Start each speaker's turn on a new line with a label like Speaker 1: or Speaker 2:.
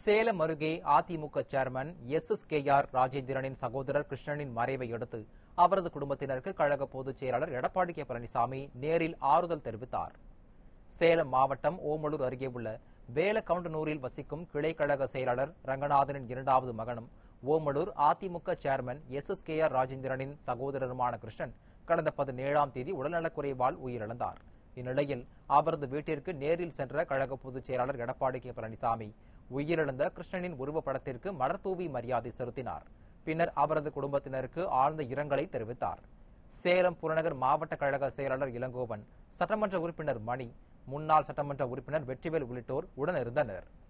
Speaker 1: சேலம் அருகே AIADMK chairman S S K R ராஜேந்திரனின் சகோதரர் கிருஷ்ணனின் மறைவை அடுத்து அவரது குடும்பத்தினருக்கு கழக பொதுச் செயலாளர் எடப்பாடி கே பழனிசாமி நேரில் ஆறுதல் தெரிவித்தார் சேலம் மாவட்டம் ஓமலூர் அருகே உள்ள வேலக்கவுண்டனூரில் வசிக்கும் கிளை கழக செயலாளர் ரங்கநாதனின் இரண்டாவது மகனும் Omalur AIADMK chairman S S K R ராஜேந்திரனின் சகோதரருமான கிருஷ்ணன் கடந்த பதினேழாம் தேதி உடல்நலக்குறைவால் உயிரிழந்தார் இந்நிலையில் அவரது வீட்டிற்கு நேரில் சென்ற கழக பொதுச் செயலாளர் எடப்பாடி கே பழனிசாமி உயிரிழந்த கிருஷ்ணனின் உருவப்படத்திற்கு மலர்தூவி மரியாதை செலுத்தினார் பின்னர் அவரது குடும்பத்தினருக்கு ஆழ்ந்த இரங்கலை தெரிவித்தார் சேலம் புறநகர் மாவட்ட கழக செயலாளர் இளங்கோவன் சட்டமன்ற உறுப்பினர் மணி முன்னாள் சட்டமன்ற உறுப்பினர் வெற்றிவேல் உள்ளிட்டோர் உடனிருந்தனர்